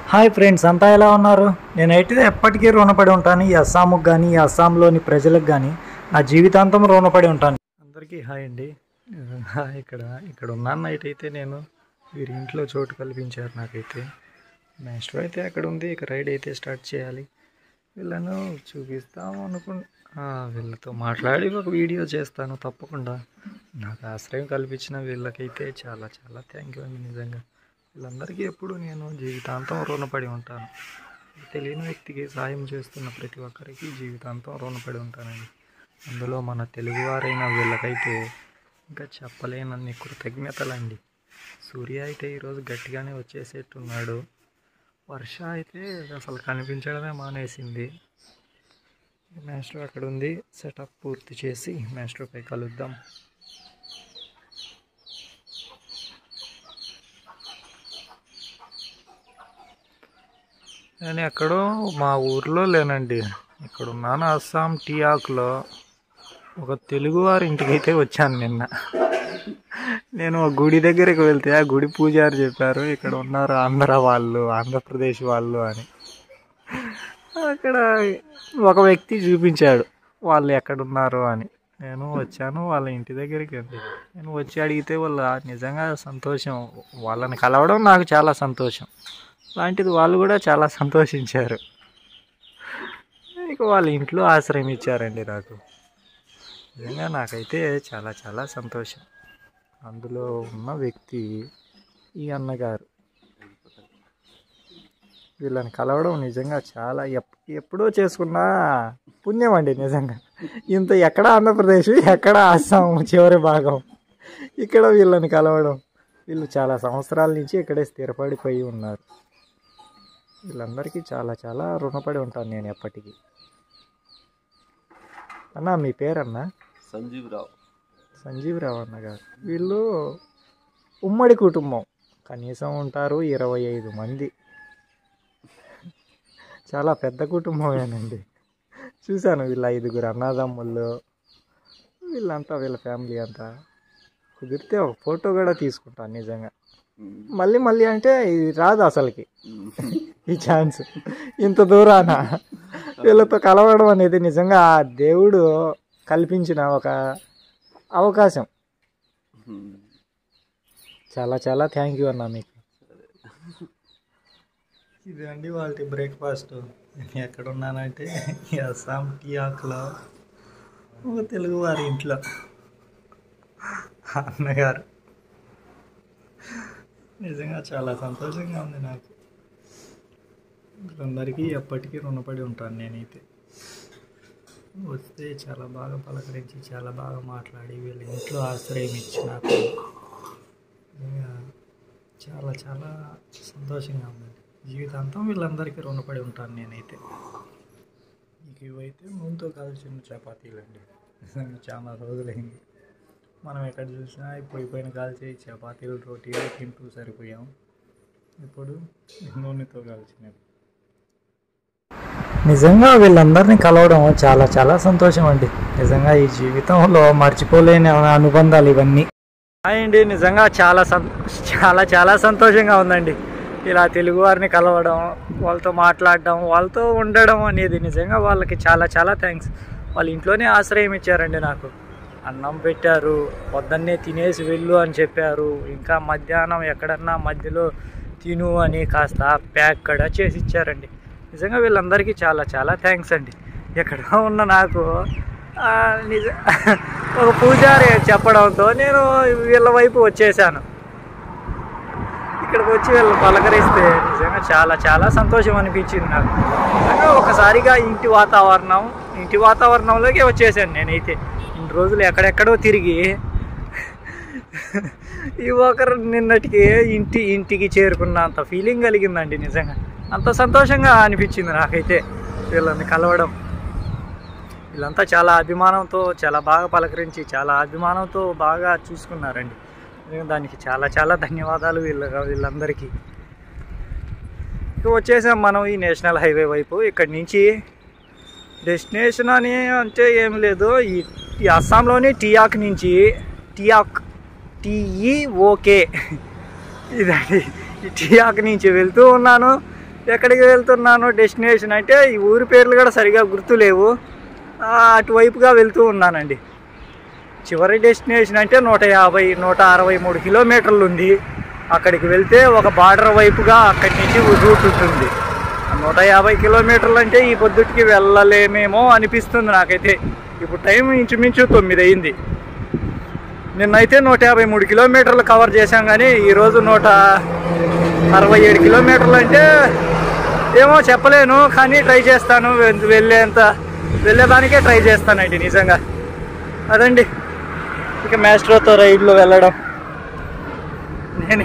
Hi friends అంతా ఎలా ఉన్నారు నేనైతే ఎప్పటికీ రుణపడి ఉంటాను ఈ అస్సాంకు కానీ ఈ అస్సాంలోని ప్రజలకు కానీ నా జీవితాంతం రుణపడి ఉంటాను అందరికీ హాయ్ అండి నిజంగా ఇక్కడ ఇక్కడ ఉన్నాను నైట్ అయితే నేను వీరి ఇంట్లో చోటు కల్పించారు నాకైతే నెక్స్ట్ అయితే అక్కడ ఉంది ఇక రైడ్ అయితే స్టార్ట్ చేయాలి వీళ్ళను చూపిస్తాము అనుకు ఆ, వీళ్ళతో మాట్లాడి ఒక వీడియో చేస్తాను తప్పకుండా నాకు ఆశ్రయం కల్పించిన వీళ్ళకైతే చాలా చాలా థ్యాంక్ యూ అండి నిజంగా వీళ్ళందరికీ ఎప్పుడు నేను జీవితాంతం రుణపడి ఉంటాను తెలియని వ్యక్తికి సాయం చేస్తున్న ప్రతి ఒక్కరికి జీవితాంతం రుణపడి ఉంటానండి అందులో మన తెలుగువారైన వీళ్ళకైతే ఇంకా చెప్పలేనన్ని కృతజ్ఞతలండి సూర్య అయితే ఈరోజు గట్టిగానే వచ్చేసేట్టున్నాడు వర్ష అయితే అసలు కనిపించడమే మానేసింది మాస్టర్ అక్కడ ఉంది సెటప్ పూర్తి చేసి మాస్టర్పై కలుద్దాం నేను ఎక్కడో మా ఊర్లో లేనండి ఇక్కడ ఉన్నాను అస్సాం టీ ఆకులో ఒక తెలుగువారి ఇంటికి అయితే వచ్చాను నిన్న నేను ఒక గుడి దగ్గరికి వెళ్తే ఆ గుడి పూజారి చెప్పారు ఇక్కడ ఉన్నారు ఆంధ్ర వాళ్ళు ఆంధ్రప్రదేశ్ వాళ్ళు అని అక్కడ ఒక వ్యక్తి చూపించాడు వాళ్ళు ఎక్కడున్నారు అని నేను వచ్చాను వాళ్ళ ఇంటి దగ్గరికి వెళ్ళి నేను వచ్చి అడిగితే వాళ్ళు నిజంగా సంతోషం వాళ్ళని కలవడం నాకు చాలా సంతోషం లాంటిది వాళ్ళు కూడా చాలా సంతోషించారు ఇక వాళ్ళ ఇంట్లో ఆశ్రయం ఇచ్చారండి నాకు నిజంగా నాకైతే చాలా చాలా సంతోషం అందులో ఉన్న వ్యక్తి ఈ అన్నగారు వీళ్ళని కలవడం నిజంగా చాలా ఎప్ ఎప్పుడో చేసుకున్న పుణ్యం అండి నిజంగా ఇంత ఎక్కడ ఆంధ్రప్రదేశ్ ఎక్కడ అస్సాం చివరి భాగం ఇక్కడ వీళ్ళని కలవడం వీళ్ళు చాలా సంవత్సరాల నుంచి ఇక్కడే స్థిరపడిపోయి ఉన్నారు వీళ్ళందరికీ చాలా చాలా రుణపడి ఉంటాను నేను ఎప్పటికీ అన్న మీ పేరన్నా సంజీవ్ రావు సంజీవరావు అన్న గారు వీళ్ళు ఉమ్మడి కుటుంబం కనీసం ఉంటారు ఇరవై ఐదు మంది చాలా పెద్ద కుటుంబమేనండి చూశాను వీళ్ళ ఐదుగురు అన్నదమ్ముళ్ళు వీళ్ళంతా వీళ్ళ ఫ్యామిలీ అంతా కుదిరితే ఒక ఫోటో కూడా తీసుకుంటాను నిజంగా మళ్ళీ మళ్ళీ అంటే ఇది రాదు అసలుకి ఈ ఛాన్స్ ఇంత దూరాన వీళ్ళతో కలవడం అనేది నిజంగా ఆ దేవుడు కల్పించిన ఒక అవకాశం చాలా చాలా థ్యాంక్ యూ అన్న మీకు ఇది అండి వాళ్ళ బ్రేక్ఫాస్ట్ నేను ఎక్కడ ఉన్నానంటే ఈ అస్సాం టీ ఆకులో ఒక తెలుగు వారి ఇంట్లో అన్నగారు నిజంగా చాలా సంతోషంగా ఉంది నాకు వీళ్ళందరికీ ఎప్పటికీ రుణపడి ఉంటాను నేనైతే వస్తే చాలా బాగా పలకరించి చాలా బాగా మాట్లాడి వీళ్ళ ఇంట్లో ఆశ్రయం ఇచ్చి నాకు నిజంగా చాలా చాలా సంతోషంగా ఉందండి జీవితాంతం వీళ్ళందరికీ రుణపడి ఉంటాను నేనైతే ఇక ఇవైతే నూనెతో కాల్చిన చపాతీలు అండి నిజంగా చాలా రోజులైంది మనం ఎక్కడ చూసినా పోయిపోయిన కాల్చే చపాతీలు రోటీలు తింటూ సరిపోయాం ఇప్పుడు నూనెతో కాల్చినవి నిజంగా వీళ్ళందరినీ కలవడం చాలా చాలా సంతోషం అండి నిజంగా ఈ జీవితంలో మర్చిపోలేని అనుబంధాలు ఇవన్నీ అండి నిజంగా చాలా సం చాలా చాలా సంతోషంగా ఉందండి ఇలా తెలుగు వారిని కలవడం వాళ్ళతో మాట్లాడడం వాళ్ళతో ఉండడం అనేది నిజంగా వాళ్ళకి చాలా చాలా థ్యాంక్స్ వాళ్ళ ఇంట్లోనే ఆశ్రయం ఇచ్చారండి నాకు అన్నం పెట్టారు పొద్దున్నే తినేసి వెళ్ళు అని చెప్పారు ఇంకా మధ్యాహ్నం ఎక్కడన్నా మధ్యలో తిను అని కాస్త ప్యాక్ కూడా చేసి ఇచ్చారండి నిజంగా వీళ్ళందరికీ చాలా చాలా థ్యాంక్స్ అండి ఎక్కడ ఉన్న నాకు ఆ, నిజ ఒక పూజారి చెప్పడంతో నేను వీళ్ళ వైపు వచ్చేసాను ఇక్కడికి వచ్చి వీళ్ళు పలకరిస్తే నిజంగా చాలా చాలా సంతోషం అనిపించింది నాకు నిజంగా ఒకసారిగా ఇంటి వాతావరణం ఇంటి వాతావరణంలోకి వచ్చేసాను నేనైతే ఇన్ని రోజులు ఎక్కడెక్కడో తిరిగి ఈ ఒకరు నిన్నటికి ఇంటి ఇంటికి చేరుకున్న అంత ఫీలింగ్ కలిగిందండి నిజంగా అంత సంతోషంగా అనిపించింది నాకైతే వీళ్ళని కలవడం వీళ్ళంతా చాలా అభిమానంతో చాలా బాగా పలకరించి చాలా అభిమానంతో బాగా చూసుకున్నారండి నిజంగా దానికి చాలా చాలా ధన్యవాదాలు వీళ్ళ వీళ్ళందరికీ ఇక వచ్చేసాం మనం ఈ నేషనల్ హైవే వైపు ఇక్కడి నుంచి డెస్టినేషన్ అని అంటే ఏం లేదు ఈ ఈ అస్సాంలోని టియాక్ నుంచి టియాక్ టిఈఓకే ఇదండి ఈ టియాక్ నుంచి వెళ్తూ ఉన్నాను ఎక్కడికి వెళ్తున్నాను డెస్టినేషన్ అంటే ఈ ఊరి పేర్లు కూడా సరిగా గుర్తులేవు ఆ, అటువైపుగా వెళ్తూ ఉన్నానండి చివరి డెస్టినేషన్ అంటే నూట యాభై నూట అరవై మూడు కిలోమీటర్లు ఉంది అక్కడికి వెళ్తే ఒక బార్డర్ వైపుగా అక్కడి నుంచి రూట్ ఉంటుంది ఆ నూట యాభై కిలోమీటర్లు అంటే ఈ పొద్దుటికి వెళ్ళలేమేమో అనిపిస్తుంది నాకైతే ఇప్పుడు టైం ఇంచుమించు తొమ్మిది అయింది నిన్నైతే నూట యాభై మూడు కిలోమీటర్లు కవర్ చేశాం కానీ ఈరోజు నూట అరవై ఏడు కిలోమీటర్లు అంటే ఏమో చెప్పలేను కానీ ట్రై చేస్తాను వె- వెళ్ళేంత వెళ్ళేదానికే ట్రై చేస్తానండి నిజంగా అదండి ఇక మ్యాస్ట్రోతో రైడ్లో వెళ్ళడం నేనే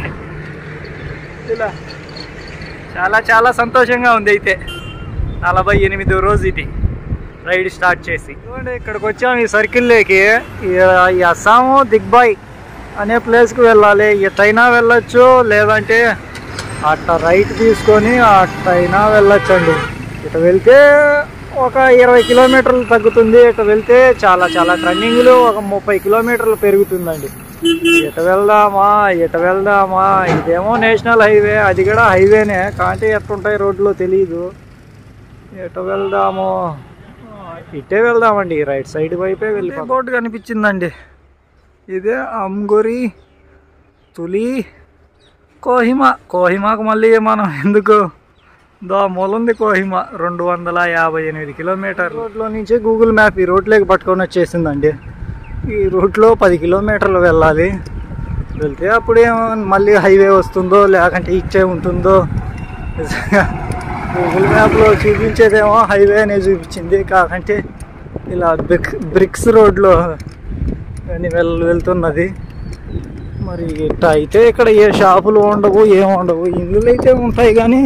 ఇలా చాలా చాలా సంతోషంగా ఉంది అయితే నలభై ఎనిమిదో రోజు ఇది రైడ్ స్టార్ట్ చేసి చూడండి ఇక్కడికి వచ్చాము ఈ సర్కిల్లోకి ఈ ఈ అస్సాము దిగ్బాయ్ అనే ప్లేస్కి వెళ్ళాలి ఎట్టయినా వెళ్ళొచ్చు లేదంటే అట్ట రైట్ తీసుకొని అట్టయినా వెళ్ళొచ్చండి ఇటు వెళ్తే ఒక ఇరవై కిలోమీటర్లు తగ్గుతుంది ఇటు వెళ్తే చాలా చాలా ట్రన్నింగ్లు ఒక ముప్పై కిలోమీటర్లు పెరుగుతుందండి ఎటు వెళ్దామా ఎటు వెళ్దామా ఇదేమో నేషనల్ హైవే అది కూడా హైవేనే కానీ ఎట్టుంటాయి రోడ్లు తెలియదు ఎటు వెళ్దాము ఆ, ఇటే వెళ్దామండి రైట్ సైడ్ వైపే వెళ్ళి బోర్డు కనిపించిందండి ఇదే అంగురి తులి కోహిమా కోహిమాకు మళ్ళీ మనం ఎందుకు దా మూలంది కోహిమా రెండు వందల యాభై ఎనిమిది కిలోమీటర్ రోడ్లో నుంచి గూగుల్ మ్యాప్ ఈ రోడ్లోకి పట్టుకొని వచ్చేసిందండి ఈ రూట్లో పది కిలోమీటర్లు వెళ్ళాలి వెళ్తే అప్పుడేమో మళ్ళీ హైవే వస్తుందో లేకంటే ఇచ్చే ఉంటుందో నిజంగా గూగుల్ మ్యాప్లో చూపించేదేమో హైవే అనే చూపించింది కాకంటే ఇలా బ్రిక్ బ్రిక్స్ రోడ్లో అని వెళ్ వెళ్తున్నది మరి ఇట్ట అయితే ఇక్కడ ఏ షాపులు ఉండవు ఏం ఉండవు ఇల్లులు అయితే ఉంటాయి కానీ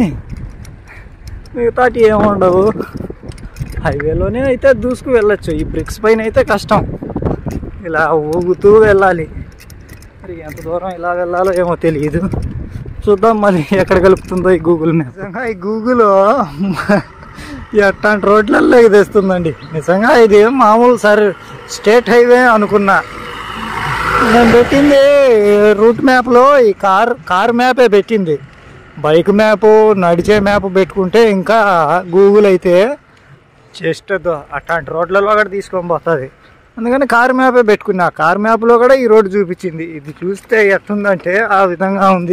మిగతాటి ఏం ఉండవు హైవేలోనే అయితే దూసుకు వెళ్ళొచ్చు ఈ బ్రిక్స్ పైన అయితే కష్టం ఇలా ఊగుతూ వెళ్ళాలి మరి ఎంత దూరం ఇలా వెళ్ళాలో ఏమో తెలియదు చూద్దాం మరి ఎక్కడ కలుపుతుందో ఈ గూగుల్ మ్యాప్ నిజంగా ఈ గూగుల్ ఎట్లాంటి రోడ్లలో ఇది తెస్తుందండి నిజంగా ఇది మామూలు సరే స్టేట్ హైవే అనుకున్నా నేను పెట్టింది రూట్ మ్యాప్లో ఈ కార్ కార్ మ్యాపే పెట్టింది బైక్ మ్యాప్ నడిచే మ్యాప్ పెట్టుకుంటే ఇంకా గూగుల్ అయితే జస్ట్ అట్లాంటి రోడ్లలో కూడా తీసుకొని పోతుంది అందుకని కార్ మ్యాపే పెట్టుకున్నా కార్ మ్యాప్లో కూడా ఈ రోడ్డు చూపించింది ఇది చూస్తే ఎట్లుందంటే ఆ విధంగా ఉంది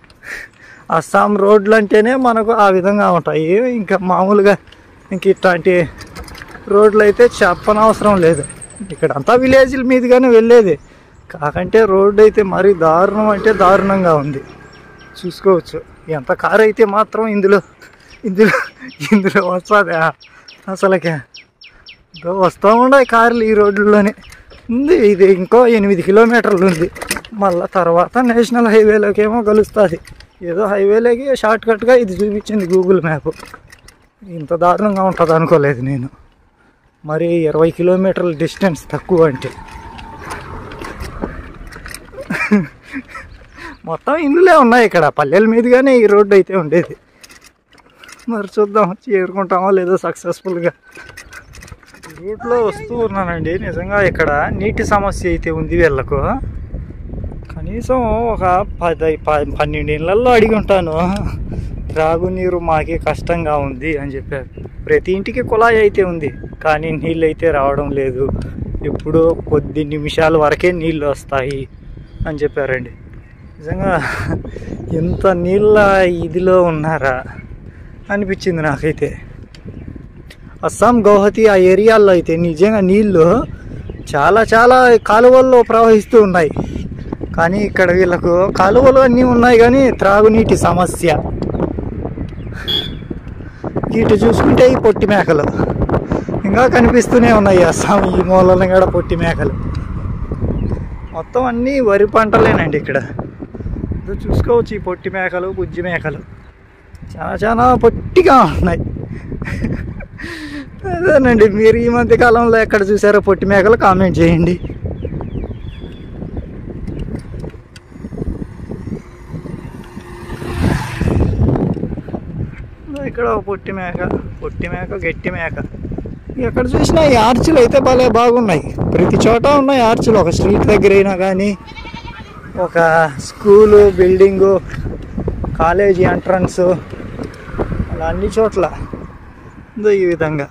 అస్సాం రోడ్లు అంటేనే మనకు ఆ విధంగా ఉంటాయి ఇంకా మామూలుగా ఇంక ఇట్లాంటి రోడ్లు అయితే చెప్పనవసరం లేదు ఇక్కడ అంతా విలేజ్ల మీదుగానే వెళ్ళేది కాకంటే రోడ్డు అయితే మరీ దారుణం అంటే దారుణంగా ఉంది చూసుకోవచ్చు ఎంత కారు అయితే మాత్రం ఇందులో ఇందులో ఇందులో వస్తుందా అసలుకే ఇదో వస్తూ ఉన్నాయి కార్లు ఈ రోడ్లలోనే ఉంది ఇది ఇంకో ఎనిమిది కిలోమీటర్లు ఉంది మళ్ళా తర్వాత నేషనల్ హైవేలోకి ఏమో కలుస్తుంది ఏదో హైవేలోకి షార్ట్ కట్గా ఇది చూపించింది గూగుల్ మ్యాప్ ఇంత దారుణంగా ఉంటుంది అనుకోలేదు నేను మరి ఇరవై కిలోమీటర్ల డిస్టెన్స్ తక్కువ అంటే మొత్తం ఇండ్లే ఉన్నాయి ఇక్కడ పల్లెల మీదుగానే ఈ రోడ్డు అయితే ఉండేది మరి చూద్దాం చేరుకుంటామో లేదో సక్సెస్ఫుల్గా రూట్లో వస్తూ ఉన్నానండి నిజంగా ఇక్కడ నీటి సమస్య అయితే ఉంది వీళ్ళకు కనీసం ఒక పది ప- పన్నెండు ఇళ్ళల్లో అడిగి ఉంటాను త్రాగునీరు మాకే కష్టంగా ఉంది అని చెప్పారు ప్రతి ఇంటికి కుళాయి అయితే ఉంది కానీ నీళ్ళు అయితే రావడం లేదు ఎప్పుడో కొద్ది నిమిషాల వరకే నీళ్ళు వస్తాయి అని చెప్పారండి నిజంగా ఇంత నీళ్ళ ఇదిలో ఉన్నారా అనిపించింది నాకైతే అస్సాం గౌహతి ఆ ఏరియాల్లో అయితే నిజంగా నీళ్ళు చాలా చాలా కాలువల్లో ప్రవహిస్తూ ఉన్నాయి కానీ ఇక్కడ వీళ్ళకు కాలువలు అన్నీ ఉన్నాయి కానీ త్రాగునీటి సమస్య ఇటు చూసుకుంటే ఈ పొట్టి మేకలు ఇంకా కనిపిస్తూనే ఉన్నాయి అస్సాం ఈ మూలలో కూడా పొట్టి మేకలు మొత్తం అన్నీ వరి పంటలేనండి ఇక్కడ ఇదో చూసుకోవచ్చు ఈ పొట్టి మేకలు బుజ్జి మేకలు చాలా చాలా పొట్టిగా ఉన్నాయి అదేనండి మీరు ఈ మధ్య కాలంలో ఎక్కడ చూసారో పొట్టి మేకలు కామెంట్ చేయండి ఇక్కడ ఒక పొట్టి మేక పొట్టి మేక గట్టి మేక ఎక్కడ చూసినా ఈ ఆర్చులు అయితే భలే బాగున్నాయి ప్రతి చోట ఉన్నాయి ఆర్చులు ఒక స్ట్రీట్ దగ్గర అయినా కానీ ఒక స్కూలు బిల్డింగు కాలేజీ ఎంట్రన్స్ ఇలా అన్ని చోట్ల దో ఈ విధంగా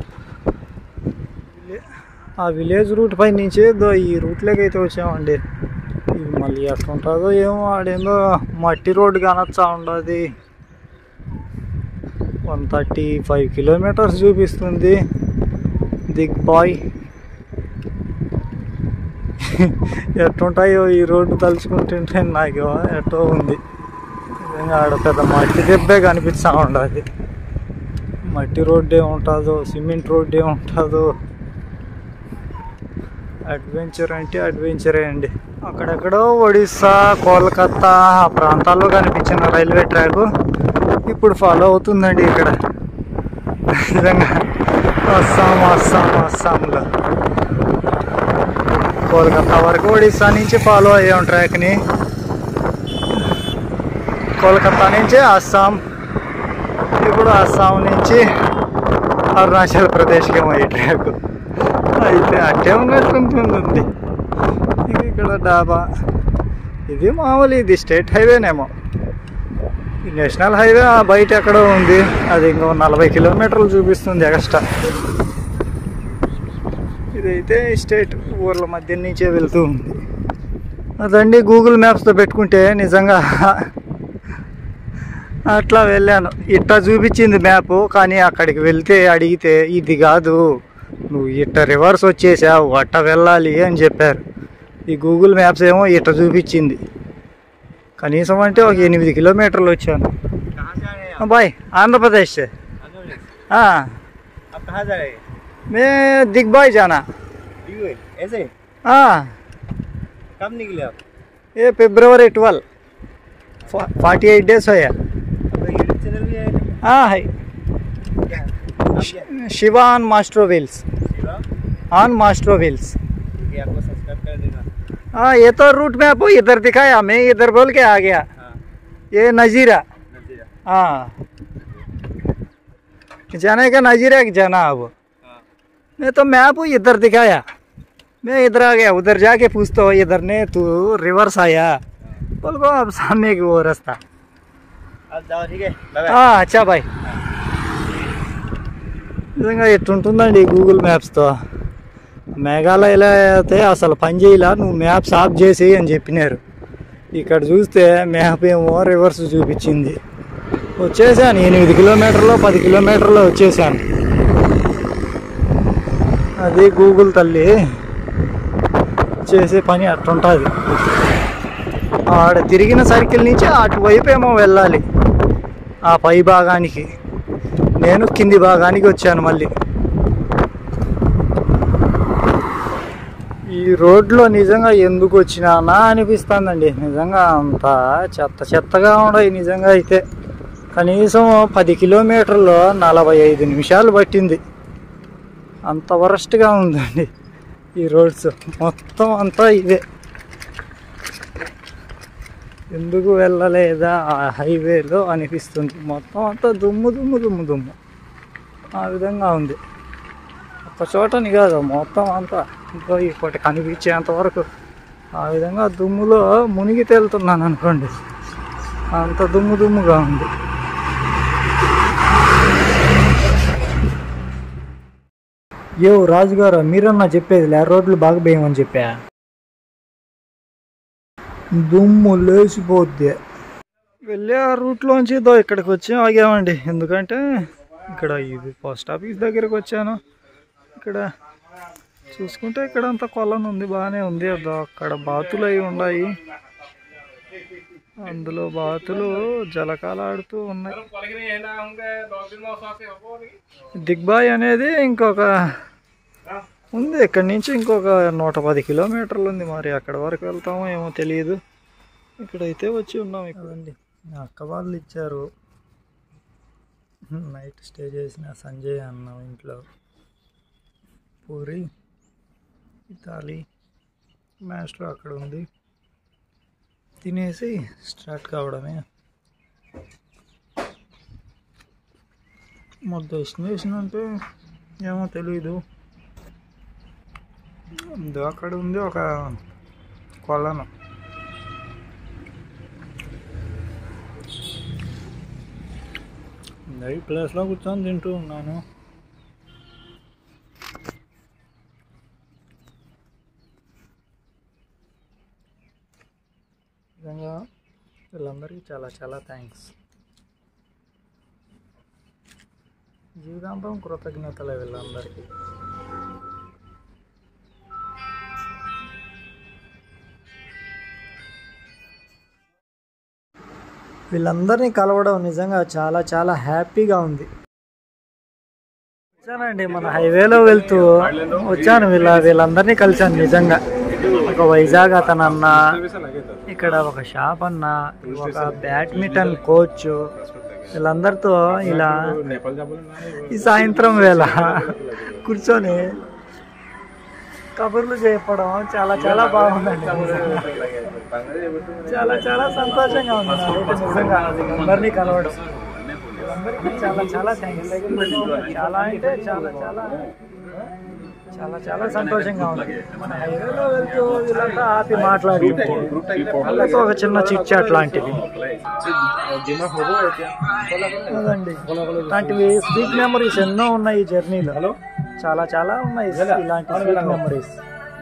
విలే- ఆ విలేజ్ రూట్ పై నుంచి దో ఈ రూట్లోకి అయితే వచ్చామండి ఇది మళ్ళీ ఎట్లా ఉంటుందో ఏమో ఆడేందో మట్టి రోడ్డు కానొచ్చా ఉండదు వన్ థర్టీ ఫైవ్ కిలోమీటర్స్ చూపిస్తుంది దిగ్ బాయ్ ఎట్టుంటాయో ఈ రోడ్డు తలుచుకుంటుంటే నాకు ఎట్టో ఉంది నిజంగా ఆడ పెద్ద మట్టి దెబ్బే కనిపిస్తూ ఉండదు మట్టి రోడ్డే ఉంటుందో సిమెంట్ రోడ్డే ఉంటుందో అడ్వెంచర్ అంటే అడ్వెంచరే అండి అక్కడెక్కడో ఒడిస్సా కోల్కత్తా ఆ ప్రాంతాల్లో కనిపించిన రైల్వే ట్రాక్ ఇప్పుడు ఫాలో అవుతుందండి ఇక్కడ నిజంగా అస్సాం అస్సాం అస్సాంలో కోల్కత్తా వరకు ఒడిస్సా నుంచి ఫాలో అయ్యాం ట్రాక్ని కోల్కత్తా నుంచి అస్సాం ఇప్పుడు అస్సాం నుంచి అరుణాచల్ ప్రదేశ్కి ఏమో ఈ ట్రాక్ అయితే అట్టే ఉన్నట్టుంటుంది ఇక ఇక్కడ డాబా ఇది మామూలు ఇది స్టేట్ హైవేనేమో ఈ నేషనల్ హైవే ఆ బయట ఎక్కడో ఉంది అది ఇంకో నలభై కిలోమీటర్లు చూపిస్తుంది ఎక్స్ట్రా ఇదైతే స్టేట్ ఊర్ల మధ్య నుంచే వెళ్తూ ఉంది అదండి గూగుల్ మ్యాప్స్తో పెట్టుకుంటే నిజంగా అట్లా వెళ్ళాను ఇట్లా చూపించింది మ్యాప్ కానీ అక్కడికి వెళ్తే అడిగితే ఇది కాదు నువ్వు ఇట్ట రివర్స్ వచ్చేసావు అట్ట వెళ్ళాలి అని చెప్పారు ఈ గూగుల్ మ్యాప్స్ ఏమో ఇట్ట చూపించింది కనీసం అంటే ఒక ఎనిమిది కిలోమీటర్లు వచ్చాను कहाँ जा रहे हैं ఆ, బాయ్ ఆంధ్రప్రదేశ్ से आप आंध्र हाँ आप कहाँ जा रहे हैं मैं दिग्बाई जाना यू है ऐसे हाँ कब निकले आप ये फरवरी ट्वेल्व फोर्टी एट डेज हो या आपका यूट्यूब चैनल भी है हाँ है क्या नाम क्या है? Shiva on master wheels Shiva on master wheels ठीक है आपको सब्सक्राइब कर देना हाँ ये तो रूट मैप इधर दिखाया मैं इधर बोल के आ गया हाँ ये नजीरा नजीरा हाँ जाने का नजीरा की जाना अब हाँ मैं तो मैप इधर दिखाया मैं इधर आ गया उधर जाके पूछता हूँ इधर ने तू रिवर्स आया बोल को अब सामने की वो रास्ता आप जाओ ठीक है बाय ఆ, అచ్చా బాయ్ నిజంగా ఎట్టుంటుందండి గూగుల్ మ్యాప్స్తో మేఘాలయలో అయితే అసలు పని చేయలే నువ్వు మ్యాప్స్ ఆఫ్ చేసి అని చెప్పినారు ఇక్కడ చూస్తే మ్యాప్ ఏమో రివర్స్ చూపించింది వచ్చేసాను ఎనిమిది కిలోమీటర్లు పది కిలోమీటర్లు వచ్చేసాను అది గూగుల్ తల్లి చేసే పని అట్టుంటుంది ఆడ తిరిగిన సర్కిల్ నుంచి అటువైపు ఏమో వెళ్ళాలి ఆ పై భాగానికి నేను కింది భాగానికి వచ్చాను మళ్ళీ ఈ రోడ్లో నిజంగా ఎందుకు వచ్చినానా అనిపిస్తుందండి నిజంగా అంత చెత్త చెత్తగా ఉన్నాయి నిజంగా అయితే కనీసం పది కిలోమీటర్లు నలభై ఐదు నిమిషాలు పట్టింది అంత వరస్ట్గా ఉందండి ఈ రోడ్స్ మొత్తం అంతా ఇవే ఎందుకు వెళ్ళలేదా ఆ హైవేలో అనిపిస్తుంది మొత్తం అంతా దుమ్ము దుమ్ము దుమ్ము దుమ్ము ఆ విధంగా ఉంది ఒక చోటని కాదు మొత్తం అంతా ఇంకో ఇప్పటి కనిపించేంత వరకు ఆ విధంగా దుమ్ములో మునిగి తేలుతున్నాను అనుకోండి అంత దుమ్ము దుమ్ముగా ఉంది యో రాజుగారు మీరన్నా చెప్పేది లే రోడ్లు బాగా వేయమని చెప్పా దుమ్ము లేచిపోద్ది వెళ్ళి ఆ రూట్లోంచి దో ఇక్కడికి వచ్చి ఆగామండి ఎందుకంటే ఇక్కడ ఇది పోస్ట్ ఆఫీస్ దగ్గరికి వచ్చాను ఇక్కడ చూసుకుంటే ఇక్కడ అంతా కొలను ఉంది బాగానే ఉంది అదో అక్కడ బాతులు అవి ఉన్నాయి అందులో బాతులు జలకాలాడుతూ ఉన్నాయి దిగ్బాయ్ అనేది ఇంకొక ఉంది ఇక్కడి నుంచి ఇంకొక నూట పది కిలోమీటర్లు ఉంది మరి అక్కడ వరకు వెళ్తామో ఏమో తెలియదు ఇక్కడైతే వచ్చి ఉన్నాం ఇక్కడండి అక్క వాళ్ళు ఇచ్చారు నైట్ స్టే చేసిన సంజయ్ అన్న ఇంట్లో పూరి తాలి మ్యాస్టర్ అక్కడ ఉంది తినేసి స్టార్ట్ కావడమే మా డెస్టినేషన్ అంటే ఏమో తెలీదు ఇదో అక్కడ ఉంది ఒక కొలను ఈ ప్లేస్లో కూర్చొని తింటూ ఉన్నాను నిజంగా వీళ్ళందరికీ చాలా చాలా థ్యాంక్స్ జీవితాంతం కృతజ్ఞతలే వీళ్ళందరికీ వీళ్ళందరినీ కలవడం నిజంగా చాలా చాలా హ్యాపీగా ఉంది వచ్చానండి మన హైవేలో వెళ్తూ వచ్చాను వీళ్ళ వీళ్ళందరినీ కలిశాను నిజంగా ఒక వైజాగ్ అతను అన్న ఇక్కడ ఒక షాప్ అన్న ఒక బ్యాడ్మింటన్ కోచ్ వీళ్ళందరితో ఇలా ఈ సాయంత్రం వేళ కూర్చొని కబుర్లు చెప్పడం చాలా చాలా బాగుందండి చాలా చాలా సంతోషంగా ఉంది నాకైతే నిజంగా అందరినీ కలవడం అందరికీ చాలా చాలా థ్యాంక్స్ చాలా అంటే చాలా చాలా చాలా చాలా సంతోషంగా ఉంది మన హైవేలో వెళ్తూ వీళ్ళంతా ఆపి మాట్లాడుతుంటే వాళ్ళతో ఒక చిన్న చిట్ చాట్ లాంటిది అదండి ఇలాంటివి స్వీట్ మెమరీస్ ఎన్నో ఉన్నాయి ఈ జర్నీలో చాలా చాలా ఉన్నాయి ఇలాంటి స్వీట్ మెమరీస్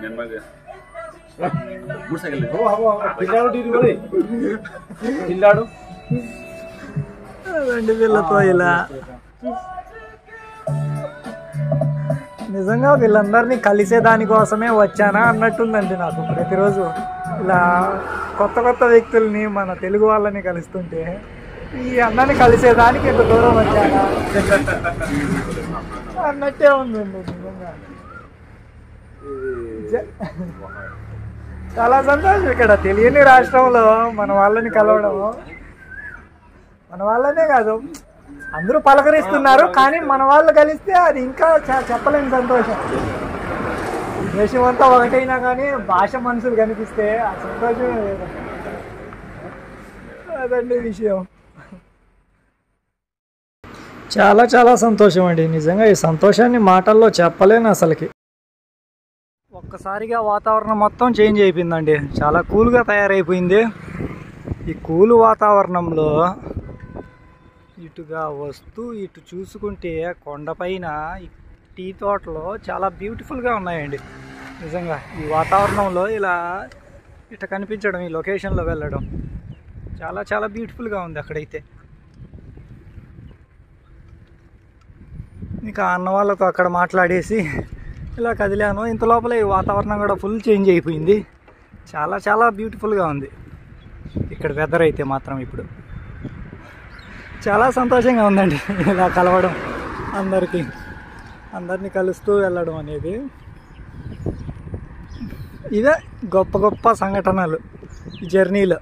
అదండి వీళ్ళతో ఇలా నిజంగా వీళ్ళందరినీ కలిసే దానికోసమే వచ్చానా అన్నట్టుందండి నాకు ప్రతిరోజు ఇలా కొత్త కొత్త వ్యక్తుల్ని మన తెలుగు వాళ్ళని కలుస్తుంటే ఈ అన్నని కలిసేదానికి ఎంత దూరం వచ్చానా అన్నట్టే ఉందండి నిజంగా జ- చాలా సంతోషం ఇక్కడ తెలియని రాష్ట్రంలో మన వాళ్ళని కలవడం మన వాళ్ళనే కాదు అందరూ పలకరిస్తున్నారు కానీ మన వాళ్ళు కలిస్తే అది ఇంకా చ- చెప్పలేని సంతోషం దేశం అంతా ఒకటైనా కానీ భాష మనుషులు కనిపిస్తే ఆ సంతోషమే వేరు. అదండి విషయం చాలా చాలా సంతోషం అండి నిజంగా ఈ సంతోషాన్ని మాటల్లో చెప్పలేను అసలుకి ఒక్కసారిగా వాతావరణం మొత్తం చేంజ్ అయిపోయిందండి చాలా కూల్గా తయారైపోయింది ఈ కూల్ వాతావరణంలో ఇటుగా వస్తూ ఇటు చూసుకుంటే కొండపైన ఈ టీ తోటలో చాలా బ్యూటిఫుల్గా ఉన్నాయండి నిజంగా ఈ వాతావరణంలో ఇలా ఇట కనిపించడం ఈ లొకేషన్లో వెళ్ళడం చాలా చాలా బ్యూటిఫుల్గా ఉంది అక్కడైతే ఇంకా అన్న వాళ్ళతో అక్కడ మాట్లాడేసి ఇలా కదిలాను ఇంత లోపల ఈ వాతావరణం కూడా ఫుల్ చేంజ్ అయిపోయింది చాలా చాలా బ్యూటిఫుల్గా ఉంది ఇక్కడ వెదర్ అయితే మాత్రం ఇప్పుడు చాలా సంతోషంగా ఉందండి ఇలా కలవడం అందరికీ అందరినీ కలుస్తూ వెళ్ళడం అనేది ఇవే గొప్ప గొప్ప సంఘటనలు ఈ జర్నీలో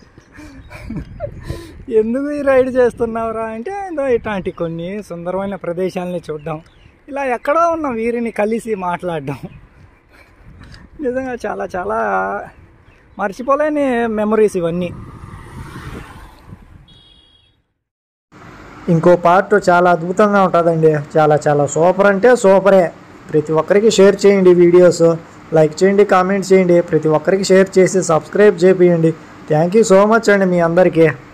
ఎందుకు ఈ రైడ్ చేస్తున్నావురా అంటే ఏదో ఇట్లాంటి కొన్ని సుందరమైన ప్రదేశాలని చూడడం ఇలా ఎక్కడో ఉన్న వీరిని కలిసి మాట్లాడడం నిజంగా చాలా చాలా మర్చిపోలేని మెమరీస్ ఇవన్నీ ఇంకో పార్ట్ చాలా అద్భుతంగా ఉంటుందండి చాలా చాలా సూపర్ అంటే సూపరే ప్రతి ఒక్కరికి షేర్ చేయండి వీడియోస్ లైక్ చేయండి కామెంట్ చేయండి ప్రతి ఒక్కరికి షేర్ చేసి సబ్స్క్రైబ్ చేయండి థ్యాంక్ యూ సో మచ్ అండి మీ అందరికీ